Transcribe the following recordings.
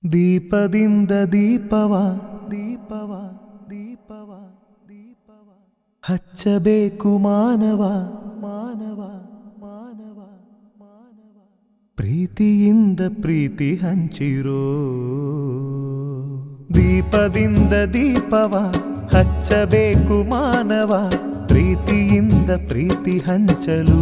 ದೀಪದಿಂದ ದೀಪವ ದೀಪವ ದೀಪವ ದೀಪವ ಹಚ್ಚಬೇಕು ಮಾನವ ಮಾನವ ಮಾನವ ಮಾನವ ಪ್ರೀತಿಯಿಂದ ಪ್ರೀತಿ ಹಂಚಿರೋ ದೀಪದಿಂದ ದೀಪವ ಹಚ್ಚಬೇಕು ಮಾನವ ಪ್ರೀತಿಯಿಂದ ಪ್ರೀತಿ ಹಂಚಲು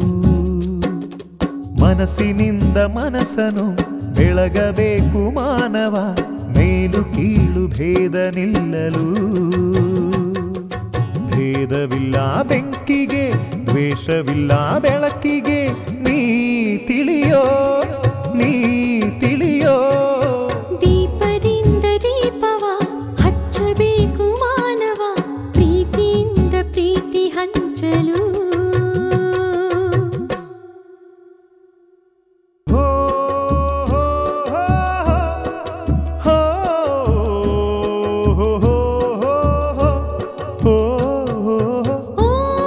ಮನಸ್ಸಿನಿಂದ ಮನಸ್ಸನು ಬೆಳಗಬೇಕು ಮಾನವ ಮೇಲು ಕೀಳು ಭೇದ ನಿಲ್ಲಲು ಭೇದವಿಲ್ಲ ಬೆಂಕಿಗೆ ದ್ವೇಷವಿಲ್ಲ ಬೆಳಕಿಗೆ ನೀ ತಿಳಿಯೋ ನೀ ತಿಳಿಯೋ ದೀಪದಿಂದ ದೀಪವ ಹಚ್ಚಬೇಕು ಮಾನವ ಪ್ರೀತಿಯಿಂದ ಪ್ರೀತಿ ಹಂಚಲು ಹೋ ಹೋ ಹೋ ಹೋ ಹೋ ಹೋ ಹೋ ಹೋ ಓ,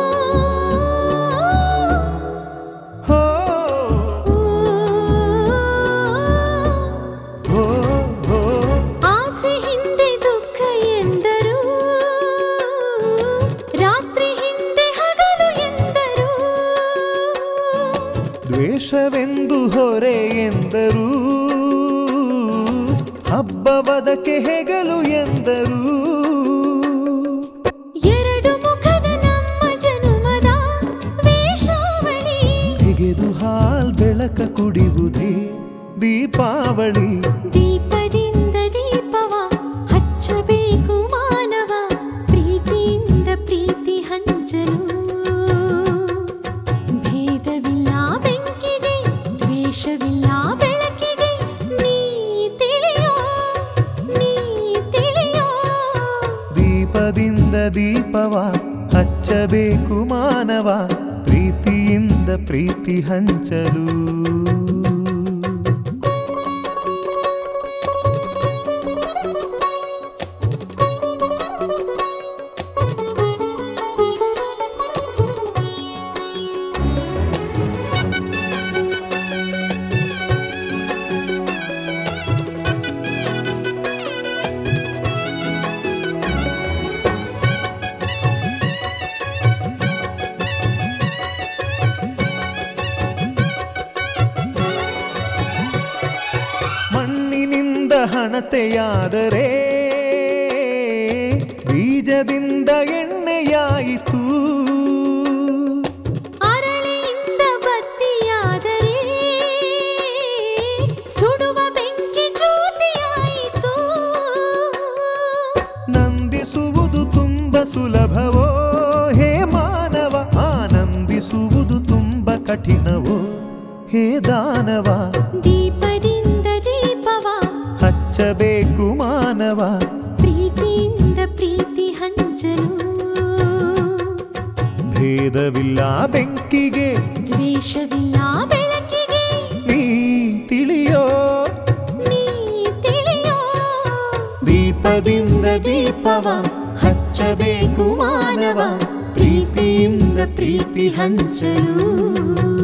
ಹೋ ಓ, ಹೋ ಹೋ ಆಸೆ ಹಿಂದೆ ದುಃಖ ಎಂದರು ರಾತ್ರಿ ಹಿಂದೆ ಹಗಲು ಎಂದರು ದ್ವೇಷವೆಂದು ಹೊರೆ ಎಂದರು ಹಬ್ಬವದಕ್ಕೆ ಹೆಗಲು ಎಂದರು ಎರಡು ಮುಖದ ನಮ್ಮ ಜನುಮದ ವೇಷಾವಳಿ ತೆಗೆದು ಹಾಲ್ ಬೆಳಕ ಕುಡಿಯುವುದೇ ದೀಪಾವಳಿ ದೀಪದಿಂದ ದೀಪವ ಹಚ್ಚಬೇಕು ಮಾನವ ಪ್ರೀತಿಯಿಂದ ಪ್ರೀತಿ ಹಂಚಲು ಭೇದವಿಲ್ಲ ಬೆಂಕಿಗೆ ದ್ವೇಷವಿಲ್ಲ ಬೆಳಕಿಗೆ ನೀ ತಿಳಿಯೋ ನೀ ತಿಳಿಯೋ ದೀಪದಿಂದ ದೀಪವ ಹಚ್ಚಬೇಕು ಮಾನವ ಪ್ರೀತಿಯಿಂದ ಪ್ರೀತಿ ಹಂಚಲು ಮಣ್ಣಿನಿಂದ ಹಣತೆಯಾದರೆ ಬೀಜದಿಂದ ಎಣ್ಣೆಯಾಯಿತು ಅರಳಿಯಿಂದ ಬತ್ತಿಯಾದರೆ ಸುಡುವ ಬೆಂಕಿ ಜ್ಯೋತಿಯಾಯಿತು ನಂದಿಸುವುದು ತುಂಬ ಸುಲಭವೋ ಹೇ ಮಾನವ ಆನಂದಿಸುವುದು ತುಂಬ ಕಠಿಣವೋ ಹೇ ದಾನವ ದೀಪದಿಂದ ದೀಪವ ಹಚ್ಚಬೇಕು ಮಾನವ ಪ್ರೀತಿಯಿಂದ ಪ್ರೀತಿ ಹಂಚಲು ಭೇದವಿಲ್ಲ ಬೆಂಕಿಗೆ ದ್ವೇಷವಿಲ್ಲ ಬೆಳಕಿಗೆ ನೀ ತಿಳಿಯೋ ನೀ ತಿಳಿಯೋ ದೀಪದಿಂದ ದೀಪವ ಹಚ್ಚಬೇಕು ಮಾನವ ಪ್ರೀತಿಯಿಂದ ಪ್ರೀತಿ ಹಂಚಲು